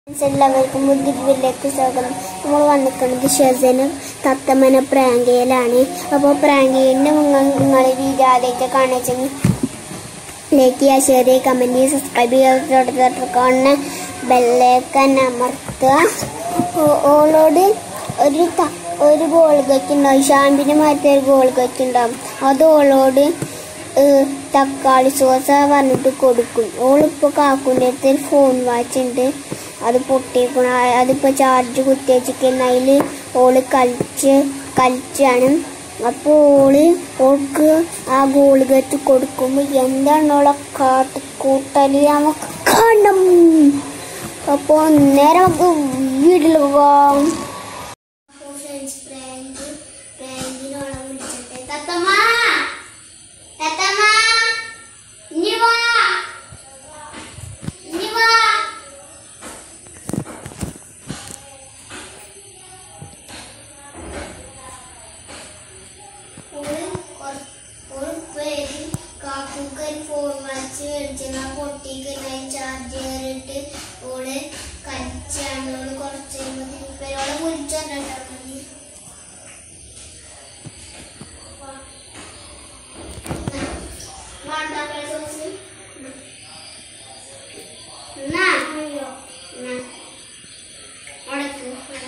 എല്ലാവർക്കും മുതിർവിലേക്ക് സ്വാഗതം നമ്മൾ വന്നിരിക്കുന്നത് ഷെസനും തത്തമ്മന പ്രാങ്കയിലാണ് അപ്പോൾ പ്രാങ്കയിൻ്റെ നിങ്ങൾ വീഡിയോ ആദ്യമായിട്ട് കാണിച്ചെങ്കിൽ ലൈക്ക് ചെയ്യുക ഷെയർ ചെയ്യുക കമൻറ്റ് ചെയ്യുക സബ്സ്ക്രൈബ് ചെയ്യുക തൊട്ട് കാണുന്ന ബെല്ലേക്കൻ അമർത്തുക ഓ- ഓളോട് ഒരു ത- ഒരു ഗോൾ കറ്റുണ്ടാവും ഷാമ്പിന് മാറ്റി ഒരു ഗോൾ കറ്റുണ്ടാവും അത് ഓളോട് ഏഹ്, തക്കാളി സോസ പറഞ്ഞിട്ട് കൊടുക്കും ഓളിപ്പോൾ കാക്കുൻ്റെ അടുത്ത് ഒരു ഫോൺ വാച്ച് ഉണ്ട് അത് പൊട്ടിക്കണ അതിപ്പോൾ ചാർജ് കുത്തി വെച്ചിരിക്കുന്ന അതിൽ ഓള് കളിച്ച് കളിച്ചാണ് അപ്പോൾ ഓള് ഓൾക്ക് ആ ഗോൾ കെറ്റ് കൊടുക്കുമ്പോൾ എന്താണ് ഓളെ കാട്ട് കൂട്ടല് നമുക്ക് കാണണം അപ്പോൾ നേരെ നമുക്ക് വീട്ടിൽ പോകാം തത്തമ്മ തത്തമ്മ ഇനി വാ ഇനി വാ ഓള് കൊറ- ഓള് പേര് കാക്കൂക്ക് ഒരു ഫോൺ വാച്ച് മേടിച്ചാൽ പൊട്ടിക്ക് ചാർജ് കയറിയിട്ട് ഓള് കളിച്ചാണ് ഓള് കുറച്ച് കഴിയുമ്പോൾ ഇവരോളെ വിളിച്ചോണ്ടാ മതി വാണ്ടാക്കളെ സോസ് എന്നാ അയ്യോ എന്നാ ഉടക്ക്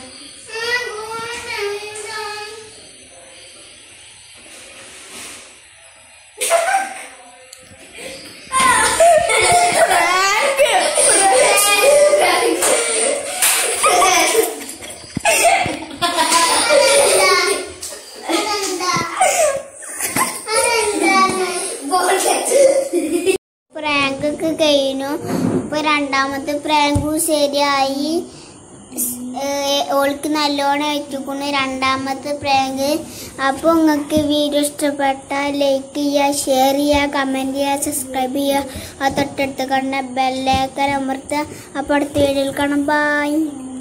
പ്രാങ്ക് ഒക്കെ കഴിഞ്ഞു ഇപ്പൊ രണ്ടാമത്തെ പ്രാങ്ക് ശരിയായി ഏഹ് ഓൾക്ക് നല്ലോണം ഏറ്റുക്കുന്നു രണ്ടാമത്തെ പ്രാങ്ക് അപ്പോൾ നിങ്ങൾക്ക് വീഡിയോ ഇഷ്ടപ്പെട്ടാൽ ലൈക്ക് ചെയ്യുക ഷെയർ ചെയ്യുക കമൻറ്റ് ചെയ്യുക സബ്സ്ക്രൈബ് ചെയ്യുക ആ തൊട്ടടുത്ത് കണ്ട ബെല്ലേക്കൻ അമർത്തുക അപ്പോൾ അടുത്ത വീഡിയോയിൽ കാണാം ബൈ